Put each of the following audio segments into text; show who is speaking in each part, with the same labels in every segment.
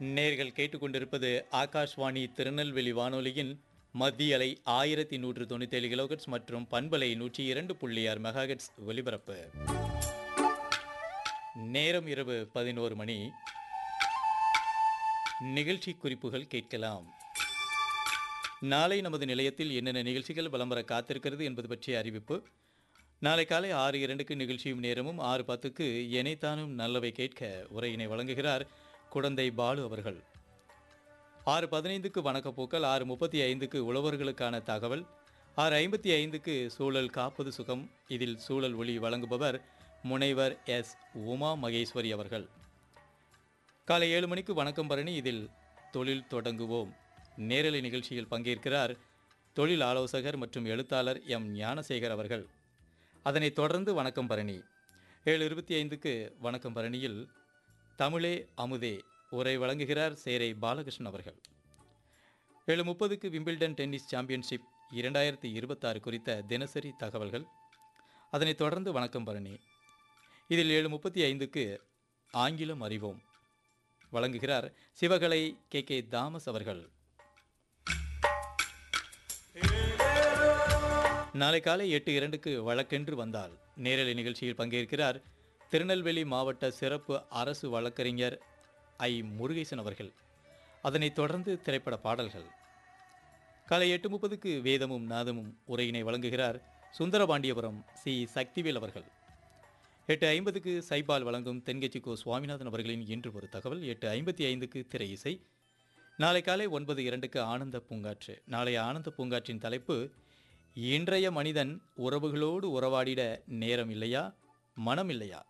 Speaker 1: நேர்கள் கேட்டுக்கொண்டிருப்பது ஆகாஷ்வாணி திருநெல்வேலி வானொலியின் மத்திய அலை ஆயிரத்தி நூற்று தொண்ணூற்றி ஏழு கிலோகட்ஸ் மற்றும் பண்பலை நூற்றி இரண்டு புள்ளி ஆறு மெகாஹெட்ஸ் ஒலிபரப்பு நேரம் இரவு பதினோரு மணி நிகழ்ச்சி குறிப்புகள் கேட்கலாம் நாளை நமது நிலையத்தில் என்னென்ன நிகழ்ச்சிகள் விளம்பர காத்திருக்கிறது என்பது பற்றிய அறிவிப்பு நாளை காலை ஆறு இரண்டுக்கு நிகழ்ச்சியும் நேரமும் ஆறு பத்துக்கு எனைத்தானும் நல்லவை கேட்க உரையினை வழங்குகிறார் குடந்தை பாலு அவர்கள் ஆறு பதினைந்துக்கு வணக்கப்போக்கள் ஆறு முப்பத்தி ஐந்துக்கு உழவர்களுக்கான தகவல் ஆறு ஐம்பத்தி ஐந்துக்கு சூழல் காப்பது சுகம் இதில் சூழல் ஒளி வழங்குபவர் முனைவர் எஸ் உமா மகேஸ்வரி அவர்கள் காலை ஏழு மணிக்கு வணக்கம் பரணி இதில் தொழில் தொடங்குவோம் நேரலை நிகழ்ச்சியில் பங்கேற்கிறார் தொழில் ஆலோசகர் மற்றும் எழுத்தாளர் எம் ஞானசேகர் அவர்கள் அதனைத் தொடர்ந்து வணக்கம் பரணி ஏழு இருபத்தி ஐந்துக்கு வணக்கம் பரணியில் தமிழே அமுதே உரை வழங்குகிறார் சேரை பாலகிருஷ்ணன் அவர்கள் ஏழு முப்பதுக்கு விம்பிள்டன் டென்னிஸ் சாம்பியன்ஷிப் இரண்டாயிரத்தி இருபத்தாறு குறித்த தினசரி தகவல்கள் அதனைத் தொடர்ந்து வணக்கம் பரணி இதில் ஏழு முப்பத்தி ஐந்துக்கு ஆங்கிலம் அறிவோம் வழங்குகிறார் சிவகலை கே கே தாமஸ் அவர்கள் நாளை காலை எட்டு இரண்டுக்கு வழக்கென்று வந்தால் நேரலை நிகழ்ச்சியில் பங்கேற்கிறார் திருநெல்வேலி மாவட்ட சிறப்பு அரசு வழக்கறிஞர் ஐ முருகேசன் அவர்கள் அதனைத் தொடர்ந்து திரைப்பட பாடல்கள் காலை எட்டு முப்பதுக்கு வேதமும் நாதமும் உரையினை வழங்குகிறார் சுந்தரபாண்டியபுரம் சி சக்திவேல் அவர்கள் எட்டு ஐம்பதுக்கு சைபால் வழங்கும் தென்கட்சி கோ சுவாமிநாதன் அவர்களின் இன்று ஒரு தகவல் எட்டு ஐம்பத்தி ஐந்துக்கு திரை இசை நாளை காலை ஒன்பது இரண்டுக்கு ஆனந்த பூங்காற்று நாளைய ஆனந்த பூங்காற்றின் தலைப்பு இன்றைய மனிதன் உறவுகளோடு உறவாடிட நேரம் இல்லையா மனம் இல்லையா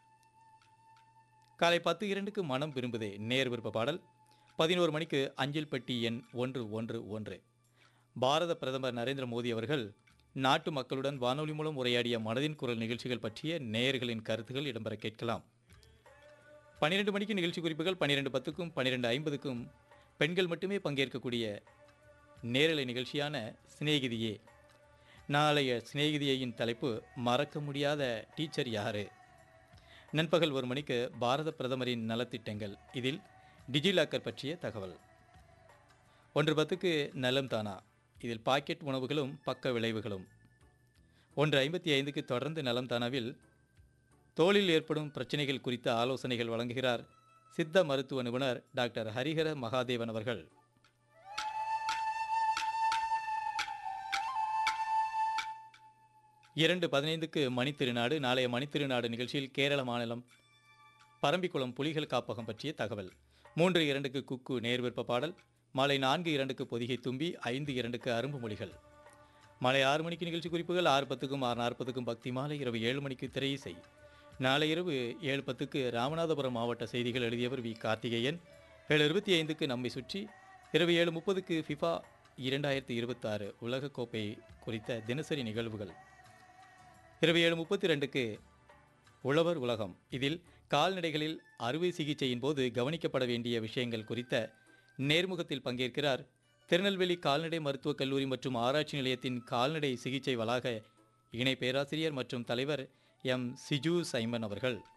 Speaker 1: காலை பத்து இரண்டுக்கு மனம் விரும்புதே நேர் விருப்ப பாடல் பதினோரு மணிக்கு அஞ்சல் பெட்டி எண் ஒன்று ஒன்று ஒன்று பாரத பிரதமர் நரேந்திர மோடி அவர்கள் நாட்டு மக்களுடன் வானொலி மூலம் உரையாடிய மனதின் குரல் நிகழ்ச்சிகள் பற்றிய நேயர்களின் கருத்துகள் இடம்பெற கேட்கலாம் பன்னிரெண்டு மணிக்கு நிகழ்ச்சி குறிப்புகள் பன்னிரெண்டு பத்துக்கும் பன்னிரெண்டு ஐம்பதுக்கும் பெண்கள் மட்டுமே பங்கேற்கக்கூடிய நேரலை நிகழ்ச்சியான சிநேகிதியே நாளைய சிநேகிதியின் தலைப்பு மறக்க முடியாத டீச்சர் யாரு நண்பகல் ஒரு மணிக்கு பாரத பிரதமரின் நலத்திட்டங்கள் இதில் டிஜிலாக்கர் பற்றிய தகவல் ஒன்று பத்துக்கு நலம் தானா இதில் பாக்கெட் உணவுகளும் பக்க விளைவுகளும் ஒன்று ஐம்பத்தி ஐந்துக்கு தொடர்ந்து நலம் தானாவில் தோலில் ஏற்படும் பிரச்சனைகள் குறித்த ஆலோசனைகள் வழங்குகிறார் சித்த மருத்துவ நிபுணர் டாக்டர் ஹரிஹர மகாதேவன் அவர்கள் இரண்டு பதினைந்துக்கு மணித்திருநாடு நாளைய மணித்திருநாடு நிகழ்ச்சியில் கேரள மாநிலம் பரம்பிக்குளம் புலிகள் காப்பகம் பற்றிய தகவல் மூன்று இரண்டுக்கு குக்கு நேர்விற்ப பாடல் மாலை நான்கு இரண்டுக்கு பொதிகை தும்பி ஐந்து இரண்டுக்கு அரும்பு மொழிகள் மாலை ஆறு மணிக்கு நிகழ்ச்சி குறிப்புகள் ஆறு பத்துக்கும் ஆறு நாற்பதுக்கும் பக்தி மாலை இரவு ஏழு மணிக்கு திரை இசை நாளை இரவு ஏழு பத்துக்கு ராமநாதபுரம் மாவட்ட செய்திகள் எழுதியவர் வி கார்த்திகேயன் ஏழு இருபத்தி ஐந்துக்கு நம்மை சுற்றி இரவு ஏழு முப்பதுக்கு ஃபிஃபா இரண்டாயிரத்தி இருபத்தாறு உலகக்கோப்பை குறித்த தினசரி நிகழ்வுகள் இரவு ஏழு முப்பத்தி ரெண்டுக்கு உழவர் உலகம் இதில் கால்நடைகளில் அறுவை சிகிச்சையின் போது கவனிக்கப்பட வேண்டிய விஷயங்கள் குறித்த நேர்முகத்தில் பங்கேற்கிறார் திருநெல்வேலி கால்நடை மருத்துவக் கல்லூரி மற்றும் ஆராய்ச்சி நிலையத்தின் கால்நடை சிகிச்சை வளாக இணை பேராசிரியர் மற்றும் தலைவர் எம் சிஜு சைமன் அவர்கள்